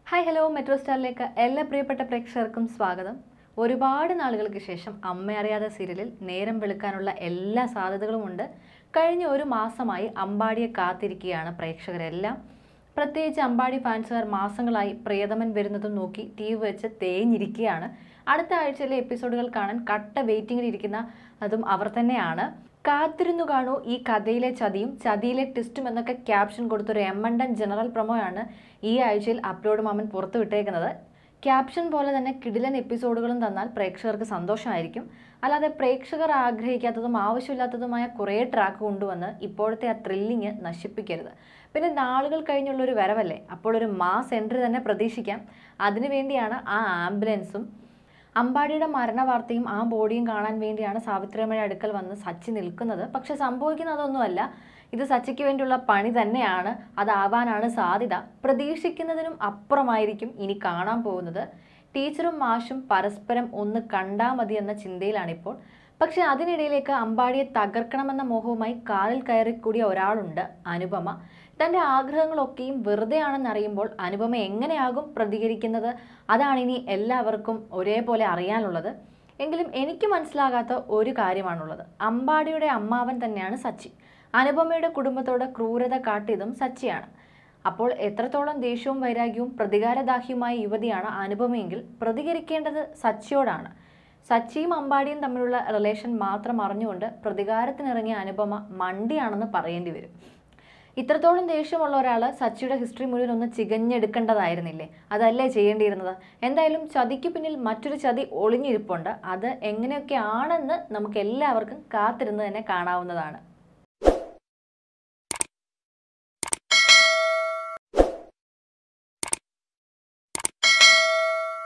hi hello metro സ്റ്റാറിലേക്ക് എല്ലാ പ്രിയപ്പെട്ട പ്രേക്ഷകർക്കും സ്വാഗതം ഒരുപാട് നാളുകൾക്ക് ശേഷം അമ്മ അറിയാതെ സീരിയലിൽ നേരം വെളുക്കാനുള്ള എല്ലാ സാധ്യതകളുമുണ്ട് കഴിഞ്ഞ ഒരു മാസമായി അമ്പാടിയെ കാത്തിരിക്കുകയാണ് പ്രേക്ഷകരെല്ലാം പ്രത്യേകിച്ച് അമ്പാടി ഫാൻസുകാർ മാസങ്ങളായി പ്രിയതമൻ വരുന്നതും നോക്കി ടി വി വെച്ച് തേഞ്ഞിരിക്കുകയാണ് അടുത്ത ആഴ്ചയിലെ എപ്പിസോഡുകൾ കാണാൻ കട്ട വെയിറ്റിംഗിൽ ഇരിക്കുന്ന അതും അവർ തന്നെയാണ് കാത്തിരുന്നു കാണൂ ഈ കഥയിലെ ചതിയും ചതിയിലെ ട്വിസ്റ്റും എന്നൊക്കെ ക്യാപ്ഷൻ കൊടുത്തൊരു എമ്മണ്ടൻ ജനറൽ പ്രൊമോയാണ് ഈ ആഴ്ചയിൽ അപ്ലോഡ് മാമൻ പുറത്തുവിട്ടേക്കുന്നത് ക്യാപ്ഷൻ പോലെ തന്നെ കിടിലൻ എപ്പിസോഡുകളും തന്നാൽ പ്രേക്ഷകർക്ക് സന്തോഷമായിരിക്കും അല്ലാതെ പ്രേക്ഷകർ ആഗ്രഹിക്കാത്തതും ആവശ്യമില്ലാത്തതുമായ കുറേ ട്രാക്ക് കൊണ്ടുവന്ന് ഇപ്പോഴത്തെ ആ ത്രില്ലിങ് നശിപ്പിക്കരുത് പിന്നെ നാളുകൾ കഴിഞ്ഞുള്ള ഒരു വരവല്ലേ അപ്പോൾ ഒരു മാസ് എൻട്രി തന്നെ പ്രതീക്ഷിക്കാം അതിനുവേണ്ടിയാണ് ആ ആംബുലൻസും അമ്പാടിയുടെ മരണവാർത്തയും ആ ബോഡിയും കാണാൻ വേണ്ടിയാണ് സാവിത്രിയമ്മയുടെ അടുക്കൽ വന്ന് സച്ചി നിൽക്കുന്നത് പക്ഷെ സംഭവിക്കുന്നതൊന്നുമല്ല ഇത് സച്ചിക്ക് വേണ്ടിയുള്ള പണി തന്നെയാണ് അതാവാനാണ് സാധ്യത പ്രതീക്ഷിക്കുന്നതിനും അപ്പുറമായിരിക്കും ഇനി കാണാൻ പോകുന്നത് ടീച്ചറും മാഷും പരസ്പരം ഒന്ന് കണ്ടാ മതി എന്ന ചിന്തയിലാണിപ്പോൾ പക്ഷെ അതിനിടയിലേക്ക് അമ്പാടിയെ തകർക്കണമെന്ന മോഹവുമായി കാലിൽ കയറി കൂടിയ ഒരാളുണ്ട് അനുപമ തൻ്റെ ആഗ്രഹങ്ങളൊക്കെയും വെറുതെയാണെന്നറിയുമ്പോൾ അനുപമ എങ്ങനെയാകും പ്രതികരിക്കുന്നത് അതാണ് ഇനി എല്ലാവർക്കും ഒരേപോലെ അറിയാനുള്ളത് എങ്കിലും എനിക്ക് മനസ്സിലാകാത്ത ഒരു കാര്യമാണുള്ളത് അമ്പാടിയുടെ അമ്മാവൻ തന്നെയാണ് സച്ചി അനുപമയുടെ കുടുംബത്തോട് ക്രൂരത കാട്ടിയതും സച്ചിയാണ് അപ്പോൾ എത്രത്തോളം ദേഷ്യവും വൈരാഗ്യവും പ്രതികാരദാഹിയുമായ യുവതിയാണ് അനുപമയെങ്കിൽ പ്രതികരിക്കേണ്ടത് സച്ചിയോടാണ് സച്ചിയും അമ്പാടിയും തമ്മിലുള്ള റിലേഷൻ മാത്രം അറിഞ്ഞുകൊണ്ട് പ്രതികാരത്തിനിറങ്ങിയ അനുപമ മണ്ടിയാണെന്ന് പറയേണ്ടി വരും ഇത്രത്തോളം ദേഷ്യമുള്ള ഒരാൾ സച്ചിയുടെ ഹിസ്റ്ററി മുഴുവൻ ഒന്ന് ചികഞ്ഞെടുക്കേണ്ടതായിരുന്നില്ലേ അതല്ലേ ചെയ്യേണ്ടിയിരുന്നത് എന്തായാലും ചതിക്ക് പിന്നിൽ മറ്റൊരു ചതി ഒളിഞ്ഞിരിപ്പുണ്ട് അത് എങ്ങനെയൊക്കെ ആണെന്ന് നമുക്ക് എല്ലാവർക്കും കാത്തിരുന്ന് തന്നെ കാണാവുന്നതാണ്